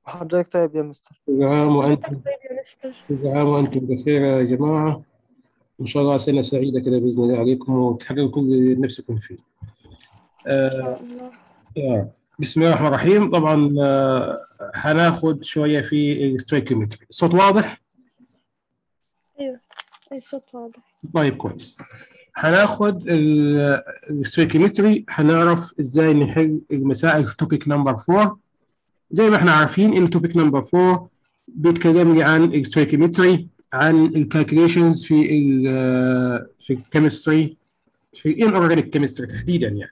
حضرتك طيب يا مستر كل عام وأنتم طيب يا مستر كل عام وأنتم بخير يا جماعة إن شاء الله سنة سعيدة كده بإذن الله عليكم وتحققوا كل اللي نفسكم فيه. آه إن شاء الله آه. بسم الله الرحمن الرحيم طبعا آه هناخد شوية في الستويكيومتري الصوت واضح؟ أيوه الصوت واضح طيب كويس هناخد الستويكيومتري هنعرف ازاي نحل المسائل في توبيك نمبر 4 زي ما احنا عارفين ان توبيك نمبر 4 بيتكلم لي عن الستويكيومتري عن الكالكوليشنز في ال في الكيمستري في الانورجانيك كيمستري تحديدا يعني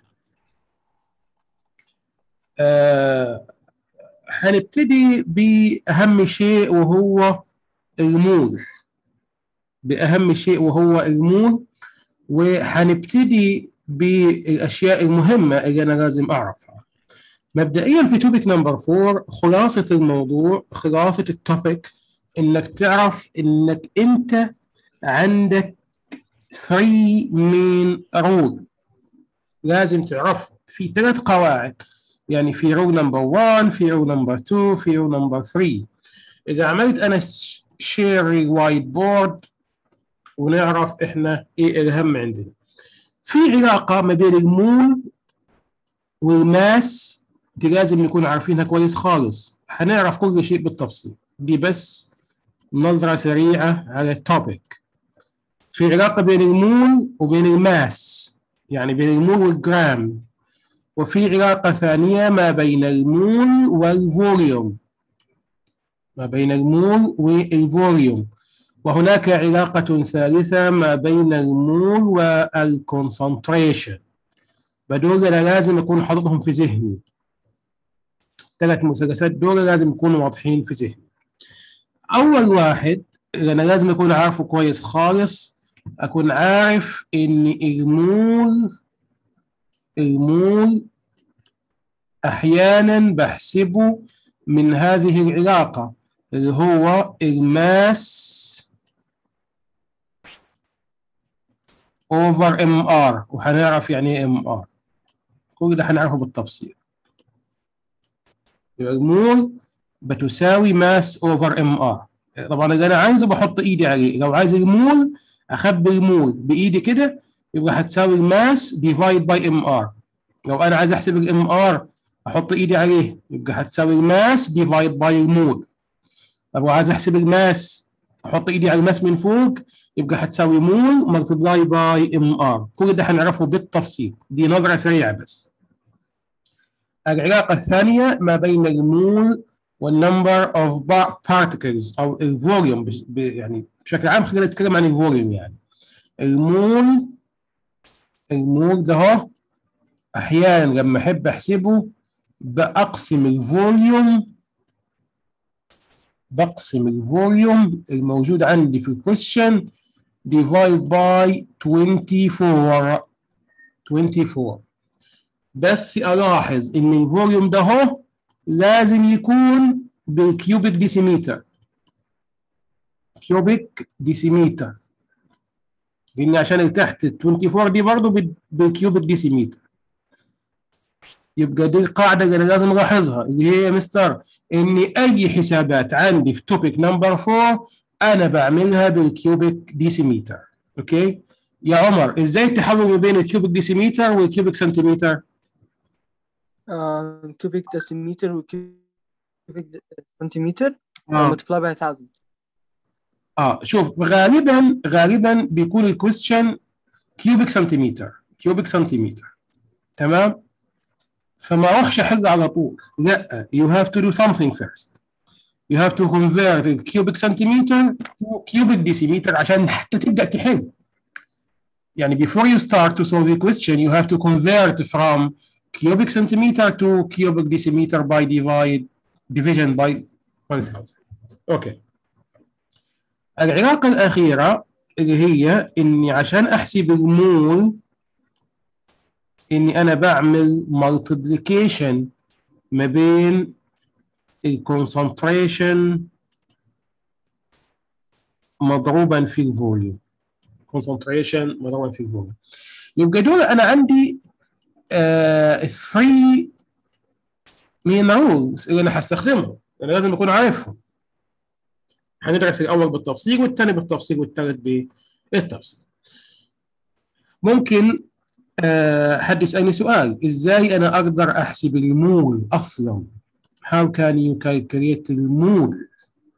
آه هنبتدي باهم شيء وهو المول باهم شيء وهو المول وهنبتدي بالاشياء المهمه اللي انا لازم اعرفها مبدئيا في توبيك نمبر 4 خلاصه الموضوع خلاصه التوبيك انك تعرف انك انت عندك 3 مين رول لازم تعرفها في ثلاث قواعد يعني في رول نمبر 1 في رول نمبر 2 في رول نمبر 3 اذا عملت انا شير الوايت بورد ونعرف احنا ايه الاهم عندنا في علاقه ما بين المول والماس دي لازم نكون عارفينها كويس خالص هنعرف كل شيء بالتفصيل دي بس نظرة سريعة على التوبيك في علاقة بين المول وبين الماس يعني بين المول والجرام وفي علاقة ثانية ما بين المول والفوليوم ما بين المول والفوليوم وهناك علاقة ثالثة ما بين المول والكونسنتريشن بدول أنا لازم أكون حاططهم في ذهني ثلاث مثلثات دول لازم يكونوا واضحين في ذهني أول واحد اللي أنا لازم أكون عارفه كويس خالص أكون عارف إن المول المول أحيانا بحسبه من هذه العلاقة اللي هو الماس اوفر ام ار وهنعرف يعني ايه ام ار كل ده هنعرفه بالتفصيل يبقى المول بتساوي ماس اوفر ام ار طبعا اللي انا عايزه بحط ايدي عليه لو عايز المول اخبي المول بايدي كده يبقى هتساوي الماس ديفايد باي ام ار لو انا عايز احسب الام ار احط ايدي عليه يبقى هتساوي الماس ديفايد باي المول طب عايز احسب الماس احط ايدي على الماس من فوق يبقى هتساوي مول ملتبلاي باي ام ار كل ده هنعرفه بالتفصيل دي نظره سريعه بس العلاقه الثانيه ما بين المول والنمبر اوف بارتكلز او الفوليوم يعني بشكل عام خلينا نتكلم عن الفوليوم يعني المول المول ده هو احيانا لما احب احسبه بقسم الفوليوم بقسم الفوليوم الموجود عندي في الكويشن divide by 24 24 بس الاحظ ان الفوليوم ده هو لازم يكون بالكيوبيك ديسيمتر كيوبيك ديسيمتر لان عشان اللي تحت ال 24 دي برضه بالكيوبيك ديسيمتر يبقى دي القاعده اللي انا لازم الاحظها اللي هي يا مستر ان اي حسابات عندي في توبيك نمبر 4 انا بعملها بالكيوبيك ديسيمتر اوكي يا عمر ازاي تحول ما بين الكيوبيك ديسيمتر والكيوبيك سنتيمتر آه، كوبيك ديسيمتر وكوبيك سنتيمتر آه. multiply by 1000 اه شوف غالبا غالبا بيكون الكويستشن كيوبيك سنتيمتر كيوبيك سنتيمتر تمام فما اروحش احل على طول لا you have to do something first you have to convert the cubic centimeter to cubic decimeter عشان حتى تبدا تحل يعني before you start to solve the question you have to convert from cubic centimeter to cubic decimeter by divide division by 1000 اوكي العلاقة الأخيرة اللي هي إني عشان أحسب المول إني أنا بعمل multiplication ما بين الكونسنتريشن مضروبا في الفوليوم concentration مضروبا في الفوليوم يبقى دول أنا عندي آه 3 من رولز اللي أنا هستخدمهم انا لازم اكون عارفهم هندرس الاول بالتفصيل والثاني بالتفصيل والثالث بالتفصيل ممكن آه حد يسالني سؤال ازاي انا اقدر احسب المول اصلا how can you calculate المول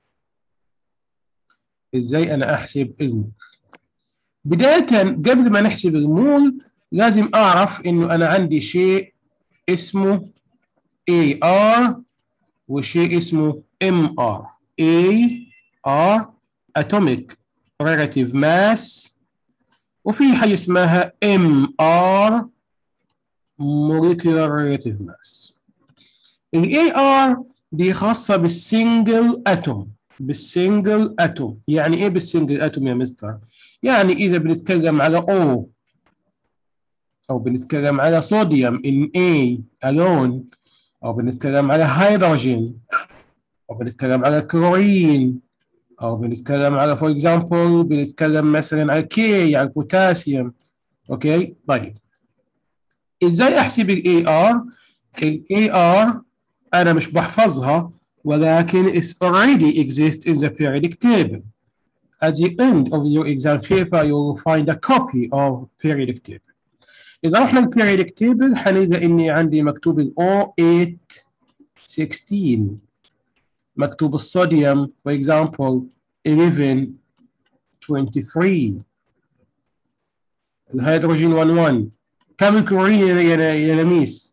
ازاي انا احسب المول بدايه قبل ما نحسب المول لازم اعرف انه انا عندي شيء اسمه AR وشيء اسمه MR AR Atomic Relative Mass وفي حاجة اسمها MR Molecular Relative Mass ال AR دي خاصة بالسنجل أتوم بالسنجل أتوم يعني إيه بالسنجل أتوم يا مستر؟ يعني إذا بنتكلم على O أو بنتكلم على صوديوم in A alone أو بنتكلم على هيدروجين أو بنتكلم على كلورين أو بنتكلم على فور اكزامبل بنتكلم مثلا على كي على البوتاسيوم أوكي طيب إزاي أحسب ال AR؟ ال AR أنا مش بحفظها ولكن it already exists in the periodic table. At the end of your exam paper you will find a copy of periodic table. إذا رحنا البيريودك تيبل هنلقى إني عندي مكتوب ال O8 16 مكتوب الصوديوم for example 11 23 الهيدروجين 11 كم الكلورين يا يا يا لميس؟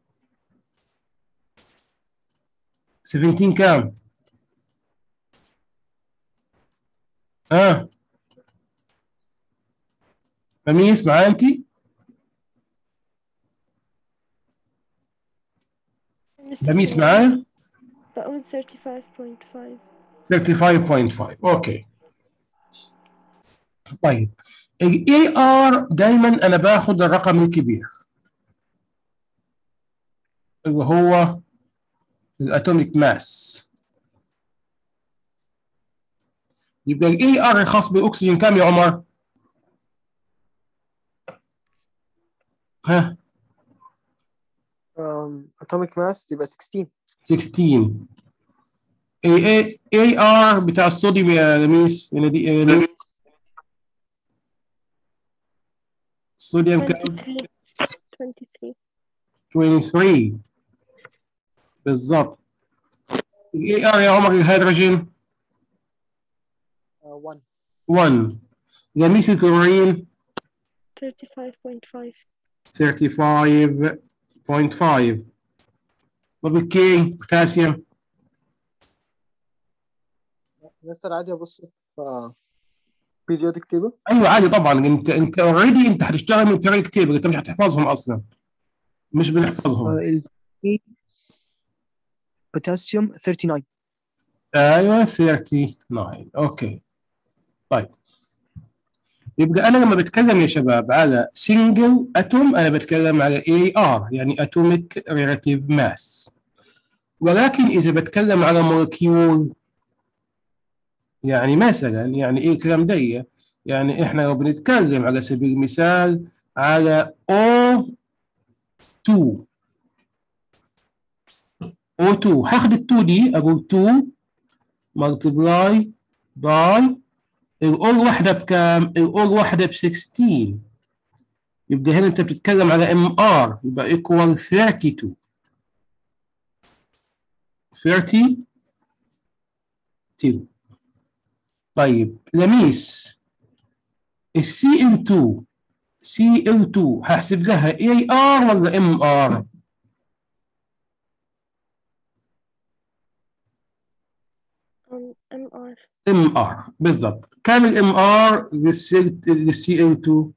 17 كام؟ ها؟ لميس معايا أنتِ؟ لميس معايا؟ بقول 35.5 35.5 اوكي طيب ال AR دايما انا باخد الرقم الكبير اللي هو الاتوميك ماس يبقى ال AR الخاص بالاكسجين كام يا عمر؟ ها um, atomic mass تبقى 16 16 اي اي اي ار بتاع الصوديوم يا لميس يا ندي- يا لميس. الصوديوم كام 23 23 23 بالظبط الاي ار يا عمر الهيدروجين uh, 1 1 لميس الكلورين 35.5 35.5 طب الكي بوتاسيوم مستر عادي ابص في periodic table ايوه عادي طبعا انت انت اوريدي انت هتشتغل من بيريك تيبل انت مش هتحفظهم اصلا مش بنحفظهم ال potassium 39 ايوه 39 اوكي طيب يبقى انا لما بتكلم يا شباب على سنجل اتوم انا بتكلم على اي ار يعني اتوميك ريلاتيف ماس ولكن اذا بتكلم على مولكيول يعني مثلا يعني ايه الكلام ده يعني احنا لو بنتكلم على سبيل المثال على O2 O2 هاخد ال 2 دي اقول 2 multiply by الاور واحده بكام؟ الاور واحده ب 16 يبقى هنا انت بتتكلم على ام ار يبقى equal 32 32 طيب لميس السي ال 2 سي ال 2 هحسب لها اي ار ولا ام ار؟ um, MR ام ار بالضبط كام الام ار للسي ال 2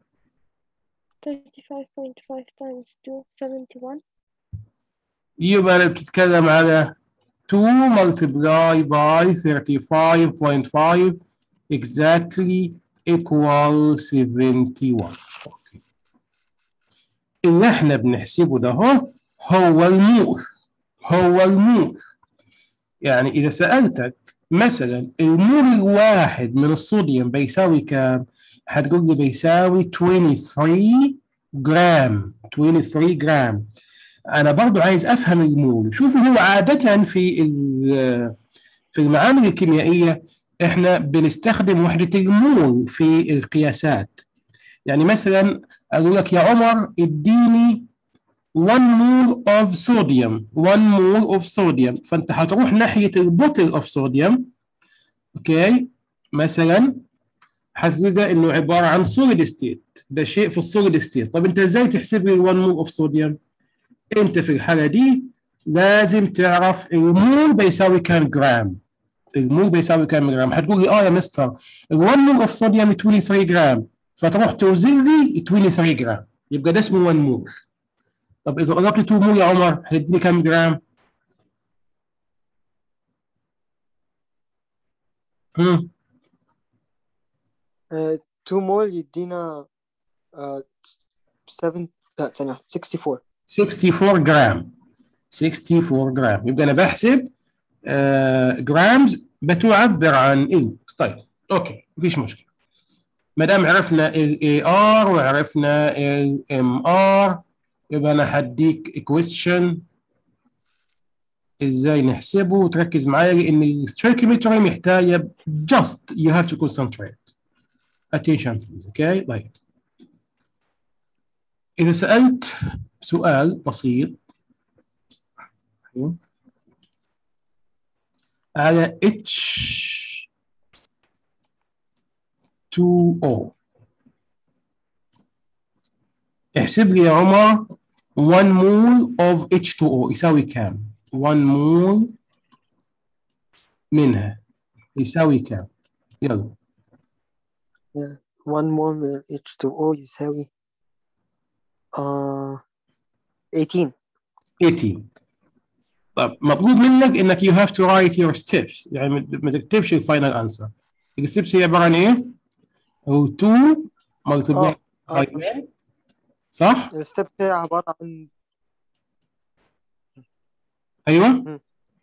35.5 times 2 71 يبقى أنا بتتكلم على 2 multiply by 35.5 exactly equal 71 أوكي. اللي احنا بنحسبه ده هو هو المول هو المول يعني إذا سألتك مثلا المول الواحد من الصوديوم بيساوي كام؟ هتقول لي بيساوي 23 جرام 23 جرام انا برضو عايز افهم المول شوفوا هو عاده في ال- في المعامل الكيميائيه احنا بنستخدم وحده المول في القياسات يعني مثلا اقول لك يا عمر اديني 1 مول اوف صوديوم 1 مول اوف صوديوم فانت هتروح ناحيه البوتل اوف صوديوم اوكي مثلا هتلقى انه عباره عن سوليد ستيت ده شيء في السوليد ستيت طب انت ازاي تحسب لي 1 مول اوف صوديوم انت في الحاله دي لازم تعرف المول بيساوي كام جرام المول بيساوي كام جرام هتقول لي اه يا مستر ال 1 مول اوف صوديوم 23 جرام فتروح توزن لي 23 جرام يبقى ده اسمه 1 مول طب اذا ضربت 2 مول يا عمر هتديني كام جرام؟ هم 2 مول يدينا 7 لا ثانية 64 64 جرام 64 جرام يبقى انا بحسب آه جرامز بتعبر عن الوكس طيب اوكي مفيش مشكله ما دام عرفنا الاي ار وعرفنا الام ار يبقى انا هديك ايكويشن ازاي نحسبه وتركز معايا لان الستريكيومتري محتاجه just you have to concentrate attention please اوكي طيب اذا سالت سؤال بسيط على H 2O احسب لي يا عمر 1 مول of H2O يساوي كام؟ 1 مول منها يساوي كام؟ يلا 1 مول من H2O يساوي آه 18 18 طب مطلوب منك انك you have to write your steps يعني ما- ما تكتبش الفاينل انسر الستبس هي عباره عن ايه؟ هو 2 multiply آه، by آه. 10 صح؟ الستيب هي عبارة عن ايوه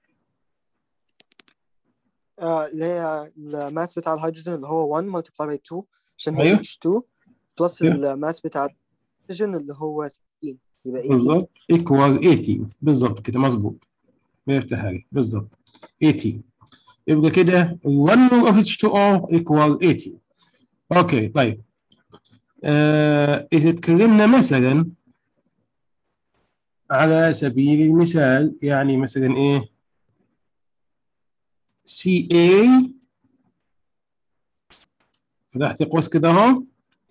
آه اللي هي الماس بتاع الهيدروجين اللي هو 1 multiply by 2 عشان هي أيوه. H2 بلس أيوه. الماس بتاع الهيدروجين اللي هو 16 يبقى 18 بالظبط equal 80 بالظبط كده مظبوط بيفتح عليك بالظبط 80 يبقى كده 1 of H2O equal 80 اوكي طيب آه اذا اتكلمنا مثلا على سبيل المثال يعني مثلا ايه CA فتحت قوس كده اهو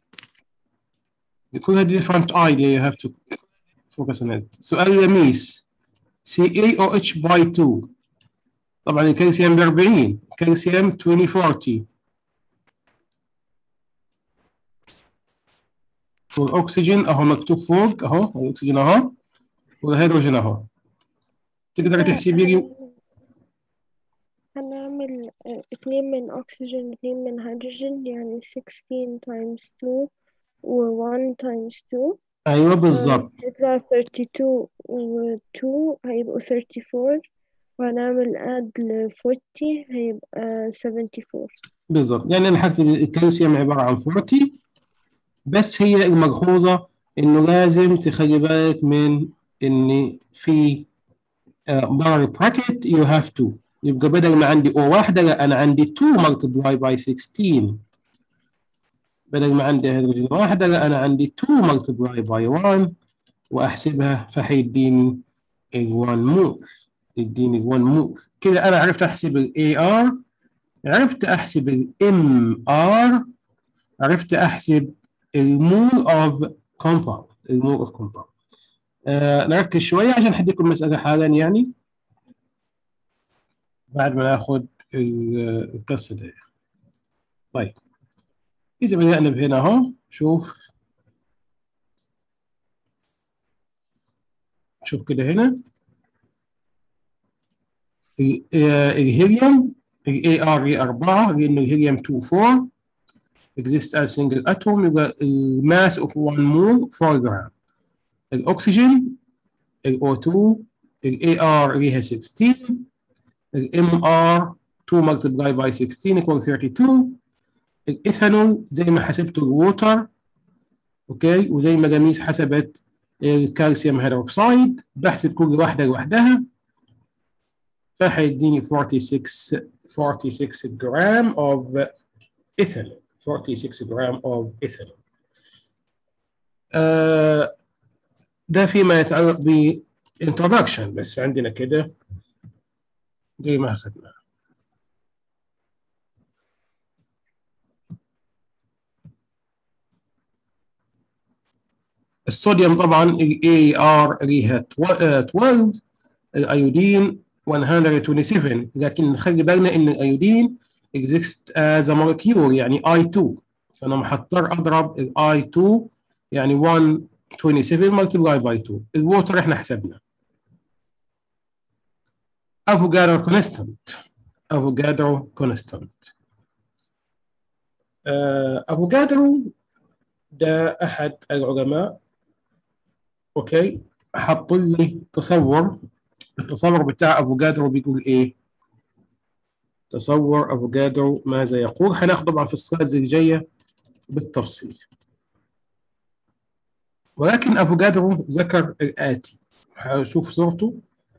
كلها different idea you have to focus on it سؤال لميس CaOH by 2 طبعا الكالسيوم ب 40 الكالسيوم 2040 والاكسجين اهو مكتوب فوق اهو الاكسجين اهو والهيدروجين اهو تقدر تحسب لي هنعمل آه، اتنين من أكسجين اتنين من هيدروجين يعني 16 times 2 و 1 times 2 ايوه بالظبط يطلع 32 و 2 هيبقوا 34 وهنعمل add ل 40 هيبقى 74 بالظبط يعني انا هكتب الكالسيوم عباره عن 40 بس هي الملحوظه انه لازم تخلي بالك من ان في بار براكت يو هاف تو يبقى بدل ما عندي او واحده لا انا عندي 2 ملتبلاي باي 16 بدل ما عندي هيدروجين واحده لا انا عندي 2 ملتبلاي باي 1 واحسبها فحيديني ال 1 مول يديني ال 1 مول كده انا عرفت احسب الاي ار عرفت احسب الام ار عرفت احسب المول اوف كومباوند المول اوف كومباوند نركز شويه عشان هديكم مساله حالا يعني بعد ما ناخذ ال- القصه دي طيب اذا بدانا بهنا اهو شوف شوف كده هنا ال- آه، الهيليوم الاي ار 4 لانه الهيليوم 2 4 exist as single atom يبقى الماس of one mole 4 جرام الاكسجين ال O2 ال AR اللي هي 16 ال MR 2 multiplied by 16 equal 32 الايثانول زي ما حسبته الووتر اوكي وزي ما جميس حسبت الكالسيوم هيدروكسيد بحسب كل واحده لوحدها فهيديني 46 46 جرام of ethanol 46 جرام of ethanol آه ده فيما يتعلق ب introduction بس عندنا كده زي ما اخذنا الصوديوم طبعا ال AR ليها 12 الايودين 127 لكن نخلي بالنا ان الايودين exist as a molecule يعني I2 فانا محضر اضرب ال I2 يعني 127 multiply by 2 الووتر احنا حسبنا افوغادرو كونستانت افوغادرو كونستانت افوغادرو ده احد العلماء اوكي حط لي تصور التصور بتاع افوغادرو بيقول ايه تصور افوغادرو ماذا يقول هناخد طبعا في السلايدز اللي جايه بالتفصيل ولكن افوغادرو ذكر الاتي هشوف صورته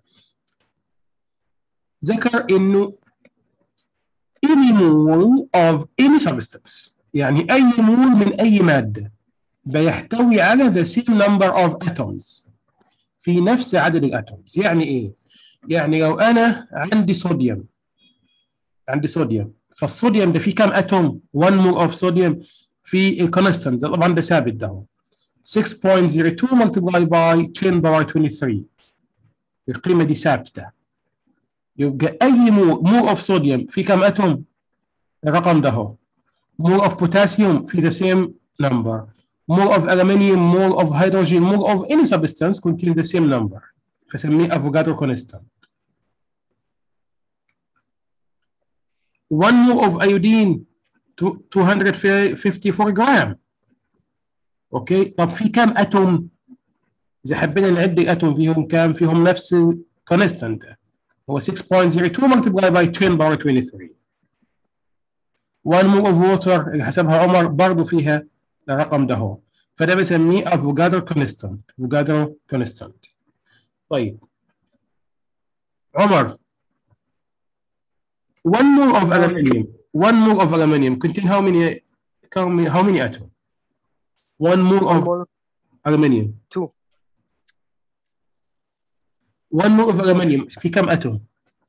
ذكر انه any mole of any substance يعني اي مول من اي ماده بيحتوي على the same number of atoms في نفس عدد الاتومز يعني ايه يعني لو انا عندي صوديوم عندي صوديوم فالصوديوم ده فيه كام اتوم 1 مول اوف صوديوم في الكونستانت طبعا ده ثابت ده 6.02 multiplied by 10 باور 23 القيمه دي ثابته يبقى اي مول مول اوف صوديوم في كام اتوم الرقم ده هو mole of potassium في the same number mole of aluminium mole of hydrogen mole of any substance contain the same number فسميه Avogadro constant 1 mole of iodine 254 جرام اوكي طب في كام اتوم اذا حبينا نعد الاتوم فيهم كام فيهم نفس الكونستانت هو 6.02 multiplied by 10 power 23 1 mole of water اللي حسبها عمر برضه فيها الرقم ده هو فده بسميه افوجادرو كونستانت افوجادرو كونستانت طيب عمر 1 mole of aluminium 1 mole of aluminium contain how many how many, how many atom 1 mole of Mole- aluminium two 1 mole of aluminium في كم اتوم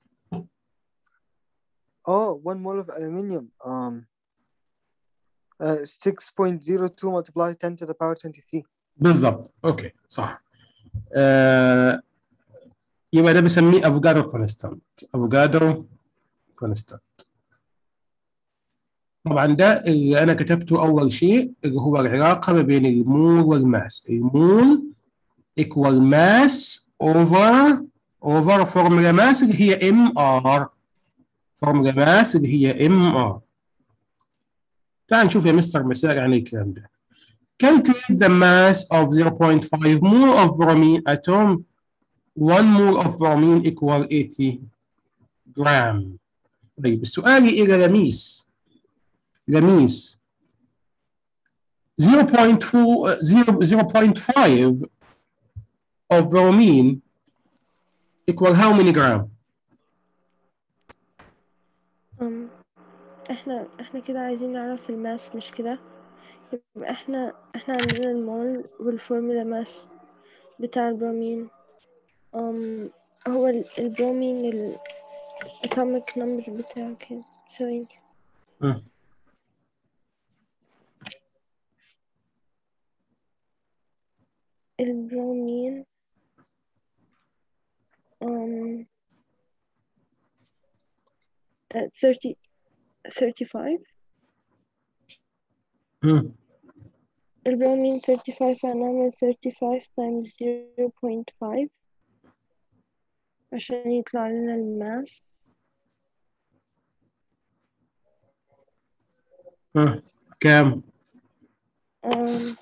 oh one mole of aluminium um uh, 6.02 multiply 10 to the power 23 بالضبط اوكي صح آه يبقى ده بسميه افوجادرو كونستانت افوجادرو كونستانت طبعا ده اللي انا كتبته اول شيء اللي هو العلاقه ما بين المول والماس المول ايكوال ماس اوفر اوفر فورمولا ماس اللي هي ام ار فورمولا ماس اللي هي ام ار تعال نشوف يا مستر مثال عن الكلام ده calculate the mass of 0.5 mole of bromine atom 1 mole of bromine equal 80 gram طيب السؤال إلى لميس لميس 0.4 0.5 of bromine equal how many gram أم، احنا احنا كده عايزين نعرف الماس مش كده يبقى احنا احنا عندنا المول والفورمولا ماس بتاع البرومين أم هو ال- البرومين ال atomic number بتاعه كام ثواني مم. البرومين um uh, 30 35 مم. البرومين 35 هنعمل 35 times 0.5 عشان يطلع لنا الماس مم. كام um,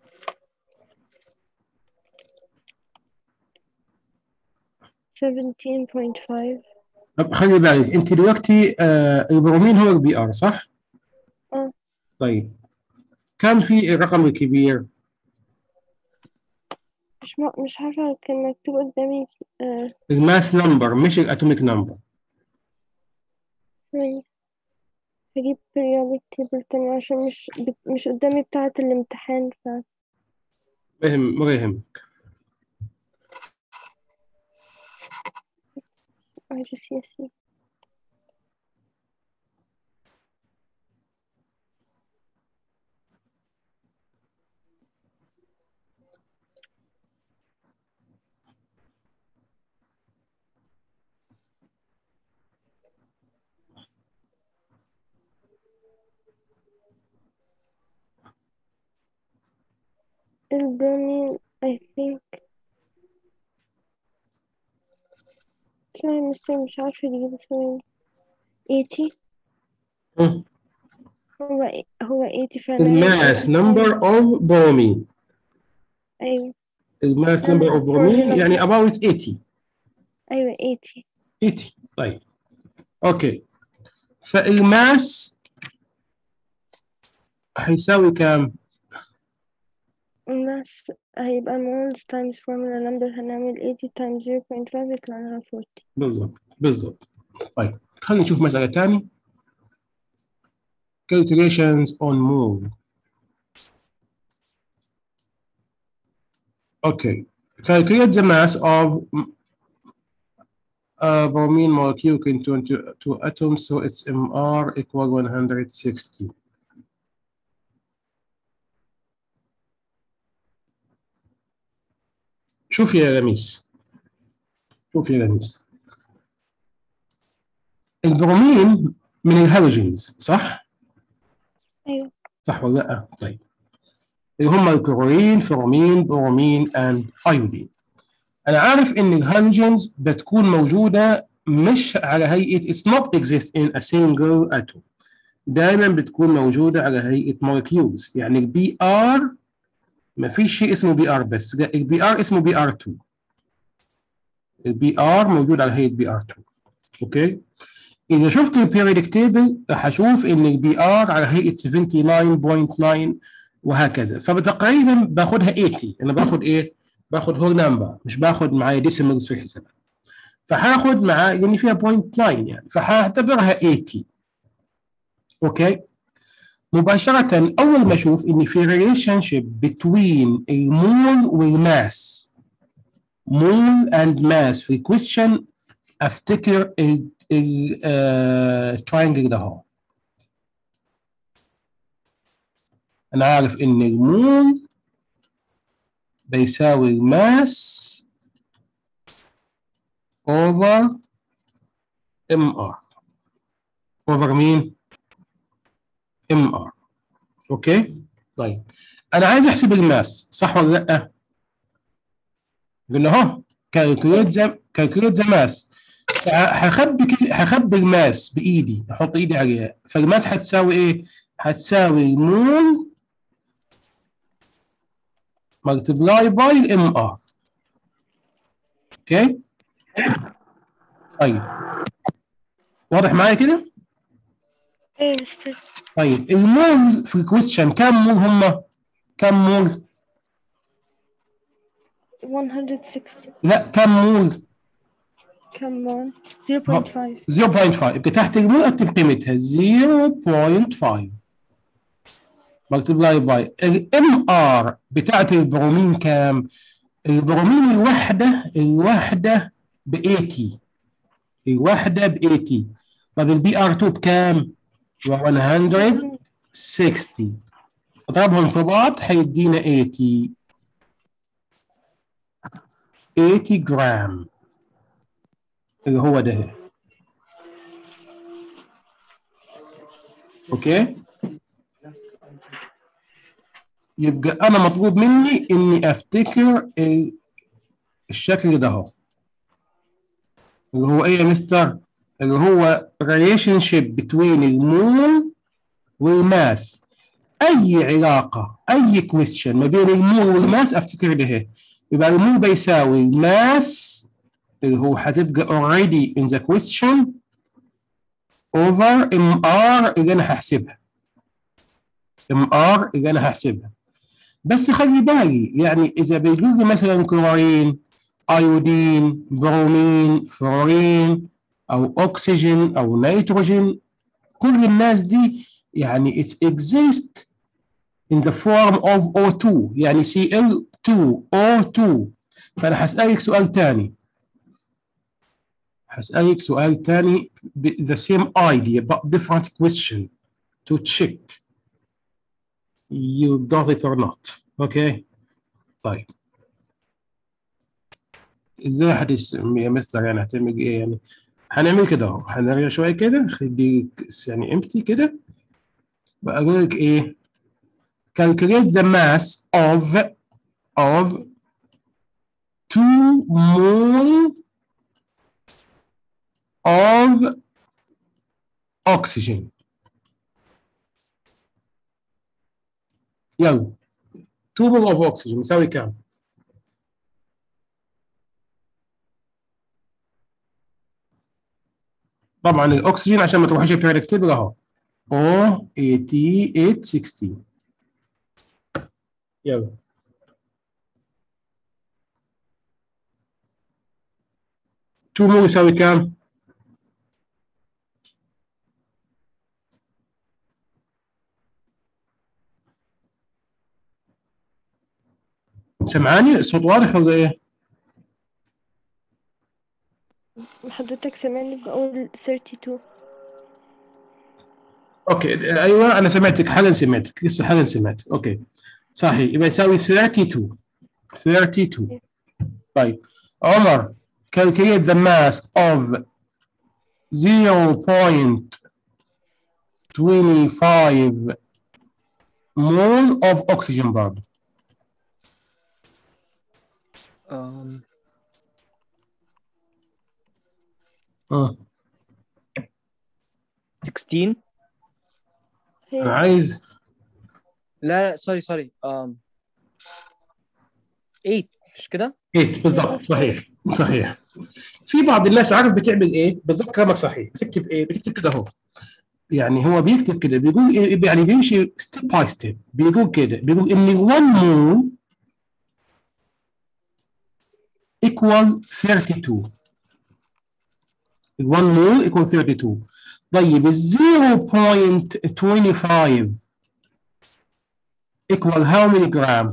seventeen point five طب خلي بالك انت دلوقتي آه البرومين هو البي ار صح؟ اه. طيب كم في الرقم الكبير؟ مش م... مش عارفة كان مكتوب قدامي آه الماس نمبر مش الاتوميك نمبر ثواني هجيب periodic table تاني عشان مش بت- مش قدامي بتاعة الامتحان ف فهم ما يهمك I just see البرومين I think ثواني بس مش عارفة اجيب ثواني 80 مم. هو هو 80 فعلا الماس نمبر اوف برومين أيوة الماس نمبر اوف برومين يعني about 80 أيوة 80 80 طيب اوكي فالماس هيساوي كام؟ الماس هيبقى moles times formula number هنعمل 80 times 0.5 يطلع لنا 40 بالضبط بالضبط طيب خلينا نشوف مسألة تاني calculations on move okay calculate the mass of a bromine molecule into into two atoms so its MR equal 160 شوف يا لميس شوف يا لميس البرومين من الهالوجينز صح؟ أيوة صح ولا لا؟ طيب اللي هم الكلورين فرومين برومين اند ايودين انا عارف ان الهالوجينز بتكون موجوده مش على هيئه it's not exist in a single atom دائما بتكون موجوده على هيئه molecules يعني البي ار ما فيش شيء اسمه بي ار بس البي ار اسمه بي ار 2 البي ار موجود على هيئه بي ار 2 اوكي اذا شفت البيريودك تيبل هشوف ان البي ار على هيئه 79.9 وهكذا فتقريبا باخدها 80 انا باخد ايه؟ باخد هول نمبر مش باخد معايا ديسيملز في الحسابات فهاخد معاه لان فيها 0.9 يعني فهعتبرها 80 اوكي مباشرة أول ما أشوف إن في ريليشن شيب بين المول والماس مول اند ماس في كويستشن أفتكر التراينجل ده هو أنا عارف إن المول بيساوي الماس over mr over مين؟ mr اوكي؟ طيب انا عايز احسب الماس صح ولا لا؟ قلنا اهو كالكوليت ذا كالكوليت ذا ماس هخبي كده هخبي الماس بايدي احط ايدي عليها فالماس هتساوي ايه؟ هتساوي مول ملتبلاي باي ام ار اوكي؟ طيب واضح معايا كده؟ ايه مستر طيب المولز في الكويستشن كم مول هم؟ كم مول؟ 160 لا كم مول؟ كم on 0.5 0.5 يبقى تحت المول اكتب قيمتها 0.5 ملتبلاي باي الام ار بتاعت البرومين كام؟ البرومين الوحده الوحده ب 80 الوحده ب 80 طب البي ار 2 بكام؟ 160 اضربهم في بعض هيدينا 80 80 جرام اللي هو ده اوكي يبقى انا مطلوب مني اني افتكر ال- الشكل ده اهو اللي هو ايه يا مستر اللي هو relationship between المول والماس اي علاقه اي كويستشن ما بين المول والماس افتكر ده يبقى المول بيساوي الماس اللي هو هتبقى already in the question over mr اللي انا هحسبها mr اللي انا هحسبها بس خلي بالي يعني اذا بيقول لي مثلا كلورين ايودين برومين فلورين او اكسجين او نيتروجين كل الناس دي يعني it exists in the form of O2 يعني Cl2O2 فانا هسألك سؤال تاني هسألك سؤال تاني ب- the same idea but different question to check you got it or not okay طيب ازاي هتس يا مستر يعني هتعمل ايه يعني هنعمل كده اهو هنرجع شويه كده خلي يعني امتي كده بقول لك ايه calculate the mass of of two mole of oxygen يلا 2 mole of oxygen يساوي كام؟ طبعا الاكسجين عشان ما تروحش بتكتب له اهو O 88 16 يلا تو مو يساوي كام؟ سمعاني الصوت واضح ولا ايه؟ حضرتك سامعني بقول 32 اوكي ايوه انا سمعتك حالا سمعتك لسه حالا سمعت اوكي صحيح يبقى يساوي 32 32 طيب عمر calculate the mass of 0.25 mole of oxygen برضه um, اه 16 انا هي عايز لا لا سوري سوري um, 8 مش كده؟ 8 بالضبط صحيح صحيح في بعض الناس عارف بتعمل ايه بالضبط كلامك صحيح بتكتب ايه بتكتب كده اهو يعني هو بيكتب كده بيقول إيه يعني بيمشي ستيب باي ستيب بيقول كده بيقول ان 1 مول equal 32 ال 1 مول equal 32 طيب ال 0.25 equal how many gram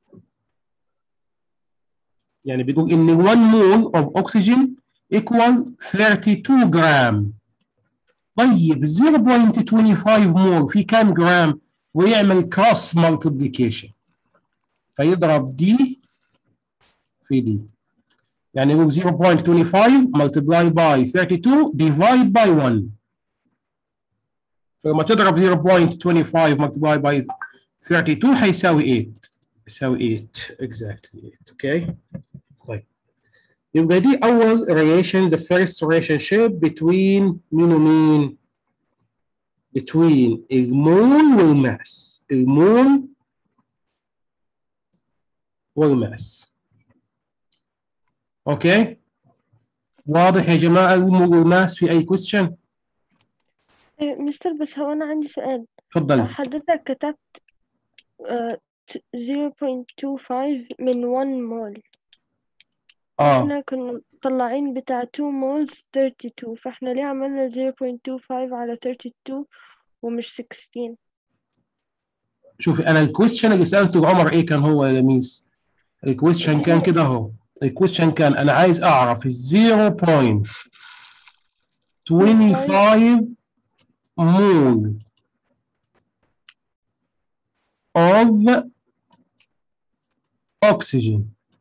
يعني بيقول ان 1 مول of oxygen equal 32 جرام طيب 0.25 مول في كام جرام ويعمل كروس مالتيبليكيشن فيضرب دي في دي يعني يقول 0.25 multiply by 32 divide by 1 فلما تضرب 0.25 multiply by 32 هيساوي 8 يساوي 8 exactly 8 اوكي طيب يبقى دي اول relation the first relationship between مين ومين between المول والماس المول والماس اوكي واضح يا جماعه المول والماس في اي question إيه، مستر بس هو أنا عندي سؤال تفضل حضرتك كتبت آه، ت- 0.25 من 1 مول اه احنا كنا مطلعين بتاع 2 مولز 32 فاحنا ليه عملنا 0.25 على 32 ومش 16 شوفي انا الكويستشن اللي سالته عمر ايه كان هو يا ميس الكويستشن كان كده اهو الكويستشن كان انا عايز اعرف ال 0.25 مول of oxygen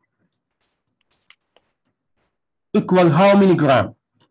equal how many gram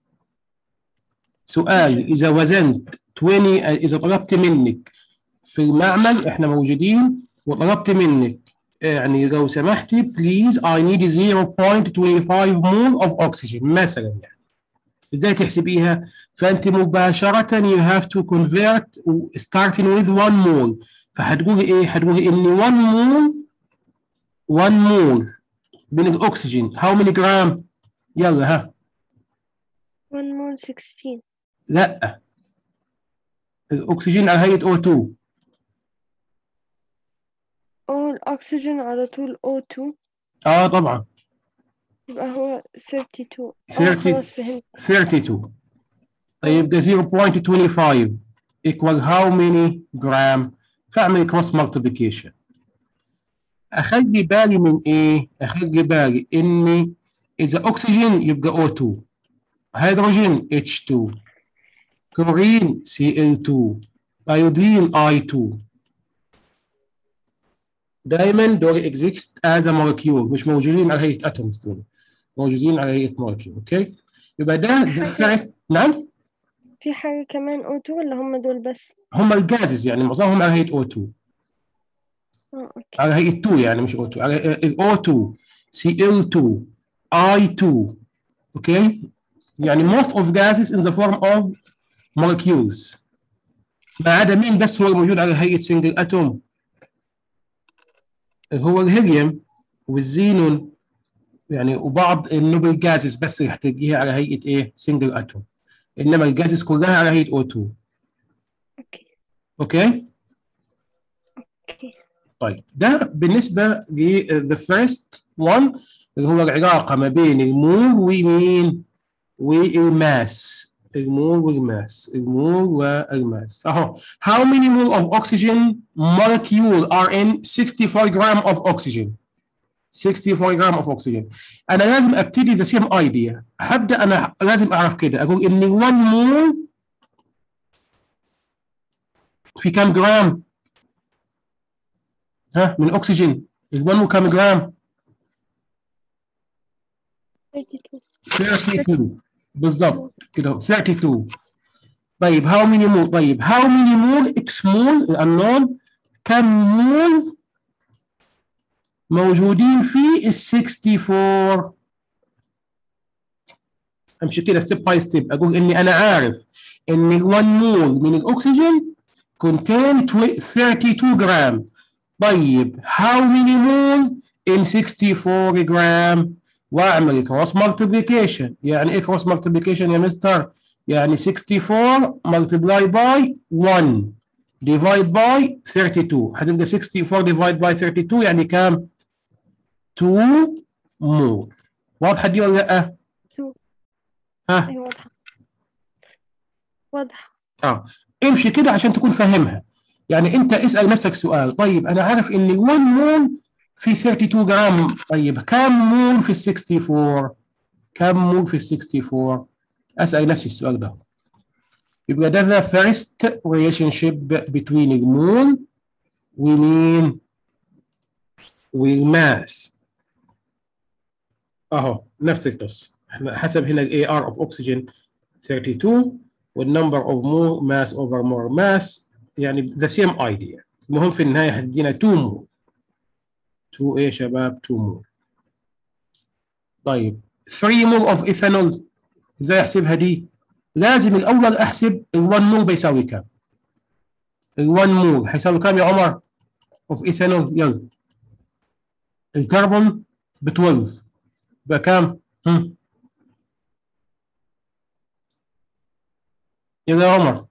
سؤال اذا وزنت 20 اذا طلبت منك في المعمل احنا موجودين وطلبت منك يعني لو سمحتي بليز اي نيد 0.25 مول اوف اوكسجين مثلا يعني ازاي تحسبيها؟ فانت مباشره you have to convert starting with 1 مول فهتقولي ايه؟ هتقولي ان 1 مول 1 مول من الاكسجين how many جرام؟ يلا ها 1 مول 16 لا الاكسجين على هيئه O2 أو الأكسجين على طول O2 اه طبعا يبقى هو 32 اه 30 خلاص فهمت 32 طيب ده 0.25 equal how many gram فاعمل cross multiplication اخلي بالي من ايه؟ اخلي بالي اني اذا اكسجين يبقى O2 هيدروجين H2 كلورين Cl2 ايودين I2 دايما دول exist as a molecule مش موجودين على هيئه atoms دول موجودين على هيئه molecule اوكي يبقى ده the first نعم في حاجة كمان O2 ولا هم دول بس؟ هم الجازز يعني معظمهم على هيئه O2 اه اوكي على هيئه 2 يعني مش O2 على ال O2 Cl2 I2 اوكي يعني most of gases in the form of molecules ما عدا مين بس هو الموجود على هيئه single atom هو الهيليوم والزينون يعني وبعض النوبل جازز بس اللي هتلاقيها على هيئه ايه سنجل اتوم انما الجازز كلها على هيئه O2 اوكي اوكي اوكي طيب ده بالنسبه ل the first one اللي هو العلاقه ما بين المول ومين والماس المول والماس المول والماس اهو how many mole of oxygen molecule are in 64 gram of oxygen 64 gram of oxygen انا لازم ابتدي the same idea هبدا انا لازم اعرف كده اقول ان 1 مول في كام جرام ها من اكسجين ال 1 مول كام جرام 32 32 بالضبط كده 32 طيب how many mole طيب how many mole x mole الانون كم مول موجودين في ال 64 امشي كده ستيب باي ستيب اقول اني انا عارف ان ال 1 مول من الاكسجين contain 32 جرام طيب how many mole in 64 جرام واعمل كروس مالتيبليكيشن يعني ايه كروس مالتيبليكيشن يا مستر يعني 64 multiply by 1 divide by 32 هتبقى 64 divide by 32 يعني كام 2 مول واضحه دي ولا لا 2 ها ايوه واضحة واضحة اه امشي كده عشان تكون فاهمها يعني انت اسال نفسك سؤال طيب انا عارف ان 1 مول في 32 جرام طيب كم مول في ال 64 كم مول في ال 64 اسال نفسي السؤال ده يبقى ده the first relationship between المول ومين والماس اهو نفس القصه احنا حسب هنا ال AR of oxygen 32 والنمبر of mole mass over more mass يعني the same idea المهم في النهايه هتدينا 2 مول 2 ايه يا شباب 2 مول طيب 3 مول of ethanol ازاي احسبها دي؟ لازم الاول احسب ال 1 مول بيساوي كام؟ ال 1 مول هيساوي كام يا عمر؟ of ethanol يلا الكربون ب 12 بقى كام؟ هم؟ يلا يا عمر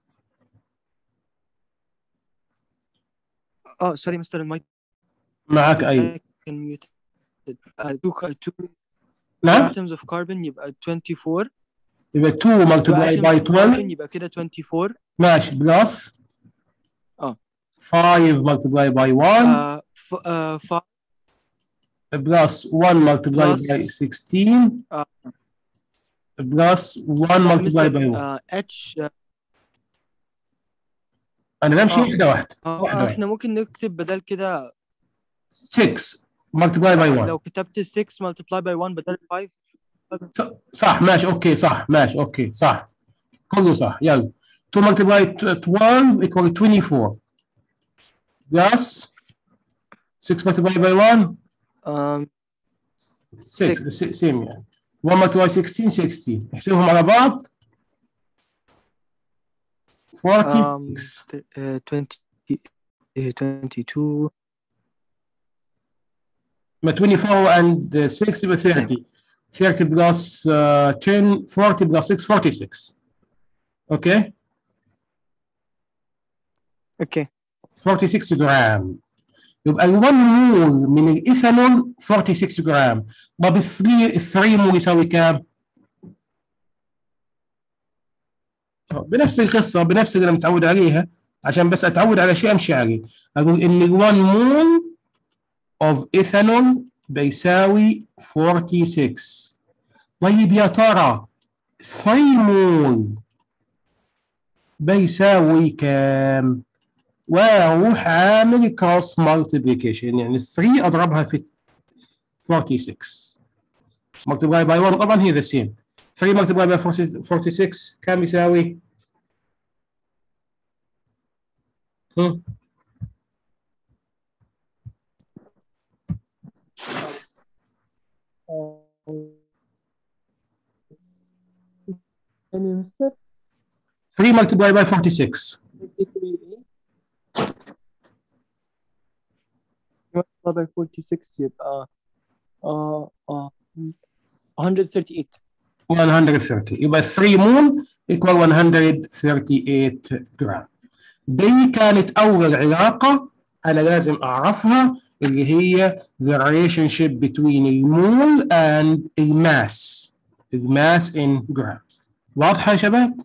اه سوري مستر المايك معاك ايوه كان muted. Uh, two, ca- two نعم atoms of carbon يبقى 24 يبقى 2 two multiplied atoms by of 12 carbon يبقى كده 24 ماشي بلس اه 5 multiplied by 1 uh, f- uh, five بلس 1 multiplied Plus- by 16 آه. بلس 1 لا، multiplied by مستر 1 uh, H uh, انا بمشي آه. واحده واحده آه، واحدة. احنا ممكن نكتب بدل كده 6 multiplied by 1 لو كتبت 6 multiply by 1 بدل 5 ص- صح ماشي اوكي صح ماشي اوكي صح كله صح يلا 2 multiplied 12 equal 24 بلس 6 multiplied by 1 um, 6 سيم يعني 1 multiplied 16 16 احسبهم على بعض 40 um, th- uh, 20 uh, 22 ما 24 and 6 يبقى 30 30 plus uh, 10 40 plus 6 46 اوكي اوكي 46 جرام يبقى ال 1 مول من الايثانول 46 جرام طب ال 3 ال 3 مول يساوي كام؟ بنفس القصه بنفس اللي أنا متعود عليها عشان بس اتعود على شيء امشي عليه اقول ان ال 1 مول of ethanol بيساوي 46 طيب يا ترى 3 مول بيساوي كام؟ واروح عامل كروس مالتيبيكيشن يعني 3 اضربها في 46 multiply by 1 طبعا هي the same 3 multiply by 46 كم يساوي؟ هم؟ يعني مستر 3 multiply by 46 by 46 يبقى آه آه 138 130 يبقى 3 مول equal 138 جرام دي كانت أول علاقة أنا لازم أعرفها اللي هي the relationship between المول and الماس الماس in grams واضحة يا شباب؟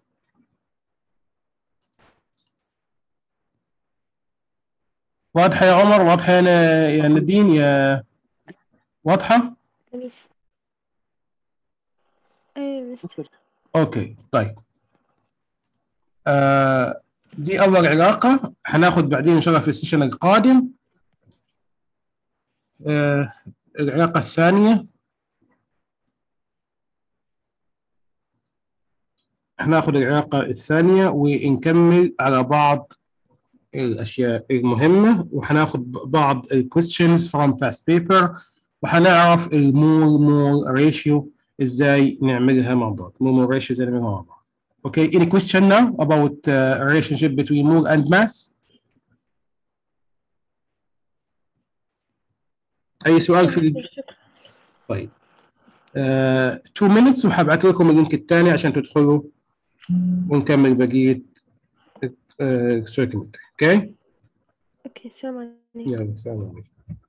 واضحة يا عمر واضحة يا ن- يا ندين يا واضحة؟ ميس ايوه يا مستر اوكي طيب آه دي اول علاقه هناخد بعدين ان شاء الله في السيشن القادم آه العلاقه الثانيه هناخد العلاقه الثانيه ونكمل على بعض الاشياء المهمه وهناخد بعض الكويستشنز from past paper وهنعرف المول مول ريشيو ازاي نعملها مع بعض مول مول ريشيو ازاي نعملها مع بعض Okay, any question now about uh, relationship between mole and mass? أي سؤال في ال... شكرا طيب. Uh, two minutes وهبعت لكم اللينك الثاني عشان تدخلوا ونكمل بقية uh, circuitry. Okay? اوكي السلام عليكم يلا السلام عليكم.